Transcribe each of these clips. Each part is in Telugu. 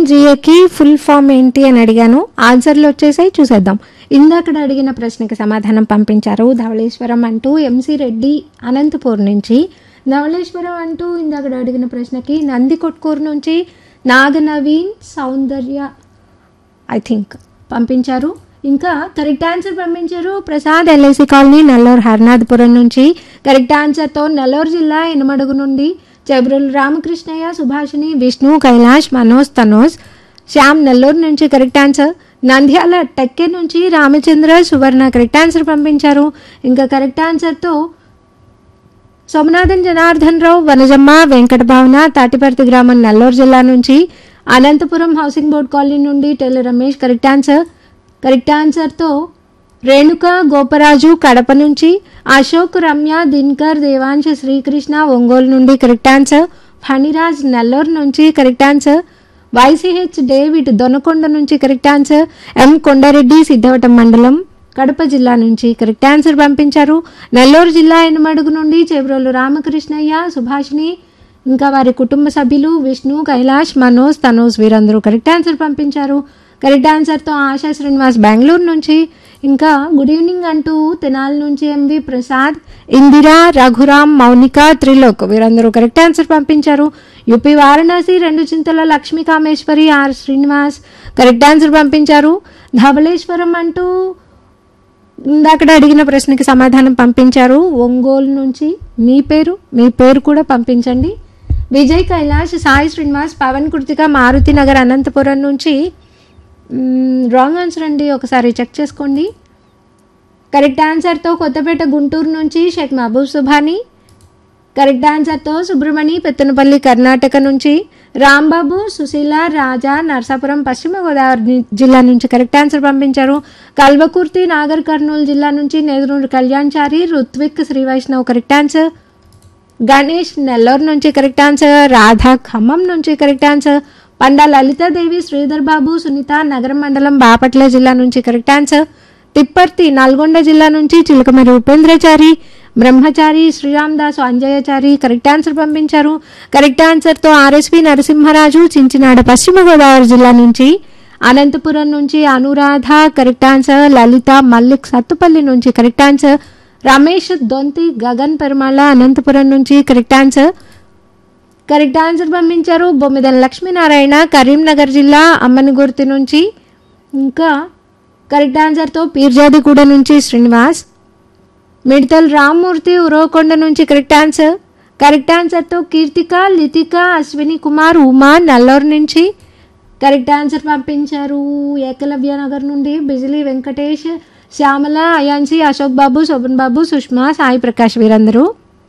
జిఏకి ఫుల్ ఫామ్ ఏంటి అని అడిగాను ఆన్సర్లు వచ్చేసాయి చూసేద్దాం ఇందాకడ అడిగిన ప్రశ్నకి సమాధానం పంపించారు ధవళేశ్వరం అంటూ ఎంసీ రెడ్డి అనంతపూర్ నుంచి ధవళేశ్వరం అంటూ ఇందాకడ అడిగిన ప్రశ్నకి నంది కొట్కూరు నుంచి నాగనవీన్ సౌందర్య ఐ థింక్ పంపించారు ఇంకా కరెక్ట్ ఆన్సర్ పంపించారు ప్రసాద్ ఎల్ఐసి కాలనీ నెల్లూరు హర్నాథపురం నుంచి కరెక్ట్ ఆన్సర్తో నెల్లూరు జిల్లా ఎనమడుగు నుండి చెబ్రుల్ రామకృష్ణయ్య సుభాషిణి విష్ణు కైలాష్ మనోజ్ తనోజ్ శ్యామ్ నెల్లూరు నుంచి కరెక్ట్ ఆన్సర్ నంద్యాల టెక్కే నుంచి రామచంద్ర సువర్ణ కరెక్ట్ ఆన్సర్ పంపించారు ఇంకా కరెక్ట్ ఆన్సర్తో సోమనాథన్ జనార్దన్ రావు వనజమ్మ వెంకట భావన తాటిపర్తి గ్రామం నెల్లూరు జిల్లా నుంచి అనంతపురం హౌసింగ్ బోర్డ్ కాలనీ నుండి Telli Ramesh correct answer correct ఆన్సర్తో రేణుక గోపరాజు కడప నుంచి అశోక్ రమ్య దిన్కర్ దేవాంశ శ్రీకృష్ణ ఒంగోలు నుండి కరెక్ట్ ఆన్సర్ ఫణిరాజ్ నెల్లూరు నుంచి correct answer YCH David Donakonda నుంచి correct answer M Kondareddy Siddhavatam మండలం కడప జిల్లా నుంచి కరెక్ట్ ఆన్సర్ పంపించారు నెల్లూరు జిల్లా ఎనమడుగు నుండి చెబ్రోలు రామకృష్ణయ్య సుభాషిణి ఇంకా వారి కుటుంబ సభ్యులు విష్ణు కైలాష్ మనోజ్ తనోజ్ వీరందరూ కరెక్ట్ ఆన్సర్ పంపించారు కరెక్ట్ ఆన్సర్తో ఆశా శ్రీనివాస్ బెంగళూరు నుంచి ఇంకా గుడ్ ఈవినింగ్ అంటూ తెనాలి నుంచి ఎంవి ప్రసాద్ ఇందిరా రఘురామ్ మౌనిక త్రిలోక్ వీరందరూ కరెక్ట్ ఆన్సర్ పంపించారు యూపీ వారణాసి రెండు Chintala Lakshmi Kameswari R Srinivas correct answer పంపించారు ధవళేశ్వరం అంటూ ఇందాకడ అడిగిన ప్రశ్నకి సమాధానం పంపించారు ఒంగోలు నుంచి మీ పేరు మీ పేరు కూడా పంపించండి విజయ్ కైలాష్ సాయి శ్రీనివాస్ పవన్ కృతిక మారుతి నగర్ అనంతపురం నుంచి రాంగ్ ఆన్సర్ అండి ఒకసారి చెక్ చేసుకోండి కరెక్ట్ ఆన్సర్తో కొత్తపేట గుంటూరు నుంచి షేక్ మహబూబ్ సుభాని కరెక్ట్ ఆన్సర్తో సుబ్రమణి పెత్తనపల్లి కర్ణాటక నుంచి రాంబాబు సుశీల రాజా నర్సాపురం పశ్చిమ గోదావరి జిల్లా నుంచి కరెక్ట్ ఆన్సర్ పంపించారు కల్వకుర్తి నాగర్ కర్నూలు జిల్లా నుంచి నేదునూరు కళ్యాణ్చారి రుత్విక్ శ్రీ వైష్ణవ్ కరెక్ట్ ఆన్సర్ గణేష్ నెల్లూరు నుంచి కరెక్ట్ ఆన్సర్ రాధా ఖమ్మం నుంచి కరెక్ట్ ఆన్సర్ పండా లలితాదేవి శ్రీధర్ బాబు సునీత నగరం మండలం బాపట్ల జిల్లా నుంచి కరెక్ట్ ఆన్సర్ తిప్పర్తి నల్గొండ జిల్లా నుంచి చిలకమరి ఉపేంద్రచారి బ్రహ్మచారి శ్రీరామ్ దాస్ అంజయ్యచారి కరెక్ట్ ఆన్సర్ పంపించారు కరెక్ట్ ఆన్సర్తో ఆర్ఎస్పి నరసింహరాజు చించినాడ పశ్చిమ గోదావరి జిల్లా నుంచి అనంతపురం నుంచి అనురాధ కరెక్ట్ ఆన్సర్ లలిత మల్లిక్ సత్తుపల్లి నుంచి కరెక్ట్ ఆన్సర్ రమేష్ దొంతి గగన్ పెరుమాళ అనంతపురం నుంచి కరెక్ట్ ఆన్సర్ కరెక్ట్ ఆన్సర్ పంపించారు బొమ్మిదల లక్ష్మీనారాయణ కరీంనగర్ జిల్లా అమ్మనిగుర్తి నుంచి ఇంకా కరెక్ట్ ఆన్సర్తో పీర్జాదిగూడ నుంచి శ్రీనివాస్ మిడతల్ రామ్మూర్తి ఉరవకొండ నుంచి కరెక్ట్ ఆన్సర్ కరెక్ట్ ఆన్సర్తో కీర్తిక లితిక అశ్విని కుమార్ ఉమా నల్లూరు నుంచి కరెక్ట్ ఆన్సర్ పంపించారు ఏకలవ్య నగర్ నుండి బిజిలీ వెంకటేష్ శ్యామల అయాన్సి అశోక్ బాబు శోభన్ బాబు సుష్మా సాయి ప్రకాష్ వీరందరూ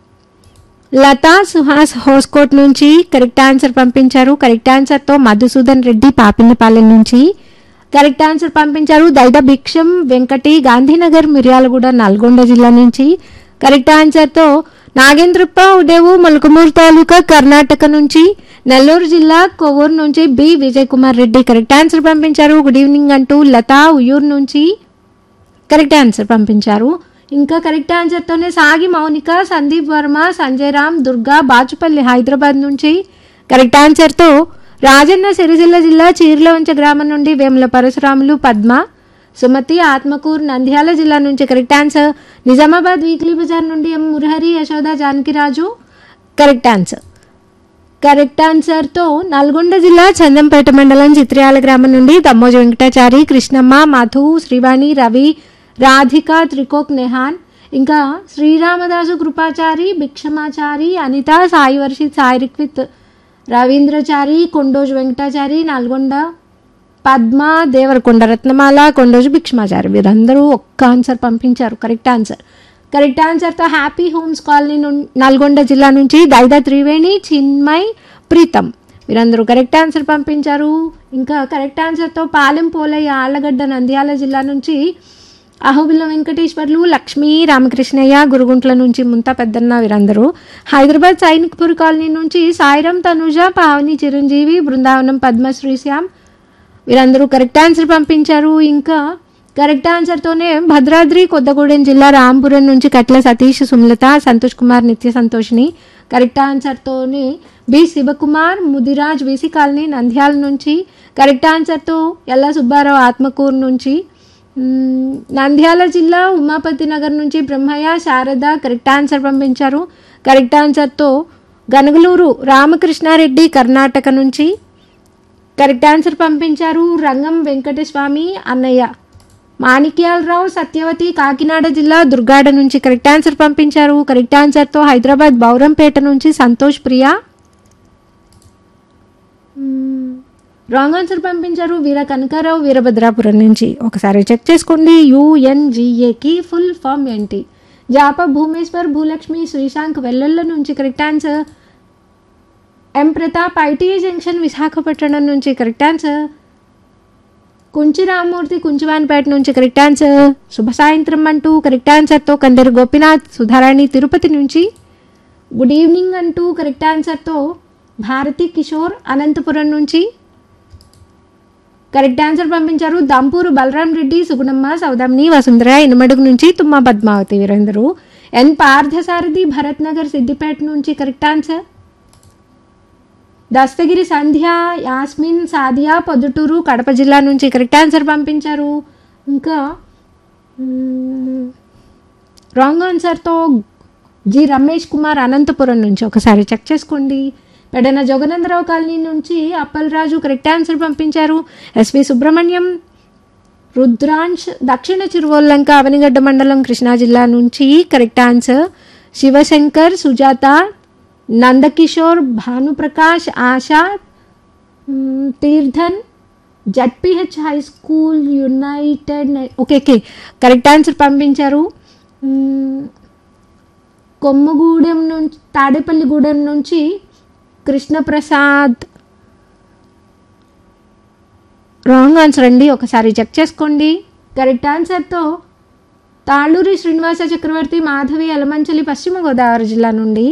లతా సుహాస్ హోస్కోట్ నుంచి కరెక్ట్ ఆన్సర్ పంపించారు కరెక్ట్ ఆన్సర్తో మధుసూదన్ రెడ్డి పాపిన్నపాలెం నుంచి కరెక్ట్ ఆన్సర్ పంపించారు దైద భిక్షం వెంకటి గాంధీనగర్ మిర్యాలగూడ నల్గొండ జిల్లా నుంచి కరెక్ట్ ఆన్సర్తో నాగేంద్రప్ప ఉదేవు మొలకమూరు తాలూకా కర్ణాటక నుంచి నెల్లూరు జిల్లా కొవ్వూరు నుంచి B Vijay Kumar Reddy correct answer పంపించారు గుడ్ ఈవినింగ్ అంటూ లతా ఉయ్యూరు నుంచి కరెక్ట్ ఆన్సర్ పంపించారు ఇంకా కరెక్ట్ ఆన్సర్తోనే సాగి మౌనిక సందీప్ వర్మ సంజయ్ రామ్ దుర్గా బాచుపల్లి హైదరాబాద్ నుంచి కరెక్ట్ ఆన్సర్తో రాజన్న సిరిసిల్ల జిల్లా చీర్లవంచ గ్రామం నుండి వేముల పరశురాములు పద్మ సుమతి ఆత్మకూర్ నంద్యాల జిల్లా నుంచి correct answer Nizamabad weekly Bazaar నుండి M Murahari Yashoda Janakiraju correct answer correct ఆన్సర్తో నల్గొండ జిల్లా చందంపేట మండలం చిత్రయాల గ్రామం నుండి దమ్మోజు వెంకటాచారి కృష్ణమ్మ మధు శ్రీవాణి రవి రాధిక త్రికోక్ నెహాన్ ఇంకా శ్రీరామదాసు కృపాచారి భిక్షమాచారి అనిత సాయి వర్షిత్ సాయి రిక్విత్ రవీంద్రచారి కొండోజు వెంకటాచారి నల్గొండ పద్మ దేవరకొండ రత్నమాల కొండోజు భిక్షమాచారి వీరందరూ ఒక్క ఆన్సర్ పంపించారు కరెక్ట్ ఆన్సర్ కరెక్ట్ ఆన్సర్తో హ్యాపీ హోమ్స్ కాలనీ నుండి నల్గొండ జిల్లా నుంచి దైదా త్రివేణి చిన్మయ్ ప్రీతం వీరందరూ కరెక్ట్ ఆన్సర్ పంపించారు ఇంకా కరెక్ట్ ఆన్సర్తో పాలెం పోలయ్య ఆళ్లగడ్డ నంద్యాల జిల్లా నుంచి అహోబిల్ల వెంకటేశ్వర్లు లక్ష్మీ రామకృష్ణయ్య గురుగుంట్ల నుంచి ముంతా పెద్దన్న వీరందరూ హైదరాబాద్ సైనిక్పూర్ కాలనీ నుంచి సాయిరాం తనుజ పావని చిరంజీవి బృందావనం పద్మశ్రీ శ్యామ్ వీరందరూ కరెక్ట్ ఆన్సర్ పంపించారు ఇంకా కరెక్ట్ ఆన్సర్తోనే భద్రాద్రి కొత్తగూడెం జిల్లా రాంపురం నుంచి కట్ల సతీష్ సుమలత సంతోష్ కుమార్ నిత్య సంతోషిని కరెక్ట్ ఆన్సర్తోనే B Sivakumar Mudiraj VC colony Nandyal నుంచి కరెక్ట్ ఆన్సర్తో ఎల్ల సుబ్బారావు ఆత్మకూరు నుంచి మ్మ్, నంద్యాల జిల్లా ఉమాపతి నగర్ నుంచి బ్రహ్మయ్య శారద కరెక్ట్ ఆన్సర్ పంపించారు కరెక్ట్ ఆన్సర్తో గనగలూరు రామకృష్ణారెడ్డి కర్ణాటక నుంచి కరెక్ట్ ఆన్సర్ పంపించారు రంగం వెంకటస్వామి అన్నయ్య మాణిక్యాలరావు సత్యవతి కాకినాడ జిల్లా దుర్గాడ నుంచి కరెక్ట్ ఆన్సర్ పంపించారు కరెక్ట్ ఆన్సర్తో హైదరాబాద్ బౌరంపేట నుంచి సంతోష్ ప్రియా రాంగ్ ఆన్సర్ పంపించారు వీర కనకారావు వీరభద్రాపురం నుంచి ఒకసారి చెక్ చేసుకోండి యుఎన్జిఏకి ఫుల్ ఫామ్ ఏంటి జాప భూమేశ్వర్ భూలక్ష్మి శ్రీశాంక్ వెల్లెళ్ళ నుంచి correct answer M Pratap ITI junction Visakhapatnam నుంచి కరెక్ట్ ఆన్సర్ కుంచి రామ్మూర్తి కుంచివాన్పేట నుంచి కరెక్ట్ ఆన్సర్ శుభ సాయంత్రం అంటూ కరెక్ట్ ఆన్సర్తో కందరు గోపినాథ్ సుధారాణి తిరుపతి నుంచి గుడ్ ఈవినింగ్ అంటూ కరెక్ట్ ఆన్సర్తో భారతి కిషోర్ అనంతపురం నుంచి కరెక్ట్ ఆన్సర్ పంపించారు దంపూరు బలరాం రెడ్డి సుగుణమ్మ సౌదామిని వసుంధర ఇనుమడుగు నుంచి తుమ్మ పద్మావతి వీరందరూ ఎన్ పార్థసారథి భరత్ నగర్ సిద్దిపేట నుంచి కరెక్ట్ ఆన్సర్ దస్తగిరి సంధ్య యాస్మిన్ సాదియా పొద్దుటూరు కడప జిల్లా నుంచి కరెక్ట్ ఆన్సర్ పంపించారు ఇంకా రాంగ్ ఆన్సర్తో జి రమేష్ కుమార్ అనంతపురం నుంచి ఒకసారి చెక్ చేసుకోండి పెడన జగనందరావు కాలనీ నుంచి అప్పలరాజు కరెక్ట్ ఆన్సర్ పంపించారు ఎస్వి సుబ్రహ్మణ్యం రుద్రాంశ్ దక్షిణ చిరువల్లంక అవనిగడ్డ మండలం కృష్ణా జిల్లా నుంచి కరెక్ట్ ఆన్సర్ శివశంకర్ సుజాత నందకిషోర్ భానుప్రకాష్ ఆశా మ్, Tirthan ZPH high school united okay okay correct answer పంపించారు మ్, కొమ్మగూడెం నుంచి తాడేపల్లిగూడెం నుంచి కృష్ణప్రసాద్ రాంగ్ ఆన్సర్ అండి ఒకసారి చెక్ చేసుకోండి కరెక్ట్ ఆన్సర్తో తాళ్ళూరి శ్రీనివాస చక్రవర్తి మాధవి ఎలమంచలి పశ్చిమ గోదావరి జిల్లా నుండి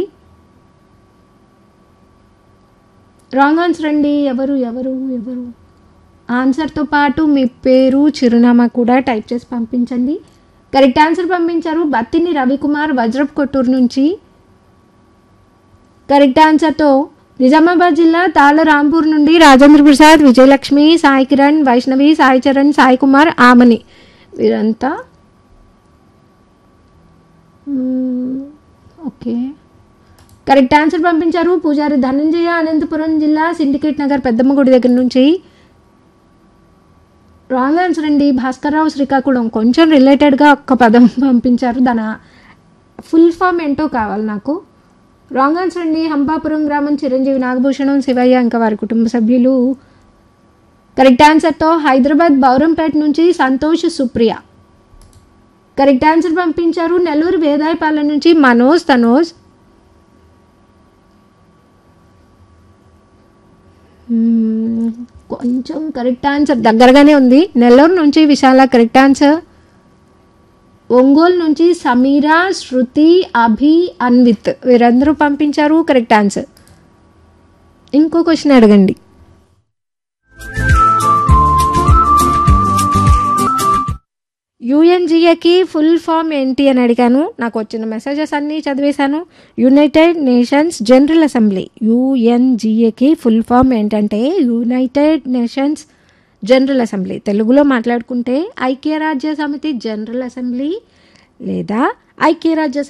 రాంగ్ ఆన్సర్ అండి ఎవరు ఎవరు ఎవరు ఆన్సర్తో పాటు మీ పేరు చిరునామా కూడా టైప్ చేసి పంపించండి కరెక్ట్ ఆన్సర్ పంపించారు బత్తిని రవికుమార్ వజ్రప్ కొట్టూరు నుంచి కరెక్ట్ ఆన్సర్తో నిజామాబాద్ జిల్లా తాళ్ళ రాంపూర్ నుండి రాజేంద్ర ప్రసాద్ విజయలక్ష్మి సాయి కిరణ్ వైష్ణవి సాయి చరణ్ సాయి కుమార్ ఆమని వీరంతా మ్మ్, ఓకే కరెక్ట్ ఆన్సర్ పంపించారు పూజారి ధనంజయ అనంతపురం జిల్లా సిండికేట్ నగర్ పెద్దమ్మ గుడి దగ్గర నుంచి రాంగ్ ఆన్సర్ అండి భాస్కర్రావు శ్రీకాకుళం కొంచెం రిలేటెడ్గా ఒక్క పదం పంపించారు దాని ఫుల్ ఫామ్ ఏంటో కావాలి నాకు రాంగ్ ఆన్సర్ అండి హంపాపురం గ్రామం చిరంజీవి నాగభూషణం శివయ్య ఇంకా వారి కుటుంబ సభ్యులు కరెక్ట్ ఆన్సర్తో హైదరాబాద్ బౌరంపేట నుంచి సంతోష్ సుప్రియ కరెక్ట్ ఆన్సర్ పంపించారు నెల్లూరు వేదాయపాలెం నుంచి మనోజ్ తనోజ్ మ్మ్, కొంచెం కరెక్ట్ ఆన్సర్ దగ్గరగానే ఉంది నెల్లూరు నుంచి విశాల కరెక్ట్ ఆన్సర్ ఒంగోలు నుంచి సమీరా శృతి అభి అన్విత్ వీరందరూ పంపించారు కరెక్ట్ ఆన్సర్ ఇంకో క్వశ్చన్ అడగండి యుఎన్జిఏకి ఫుల్ ఫామ్ ఏంటి అని అడిగాను నాకు వచ్చిన మెసేజెస్ అన్నీ చదివేశాను యునైటెడ్ నేషన్స్ జనరల్ అసెంబ్లీ యుఎన్జిఏకి ఫుల్ ఫామ్ ఏంటంటే యునైటెడ్ నేషన్స్ జనరల్ అసెంబ్లీ తెలుగులో మాట్లాడుకుంటే ఐక్యరాజ్య సమితి జనరల్ అసెంబ్లీ లేదా ఐక్యరాజ్య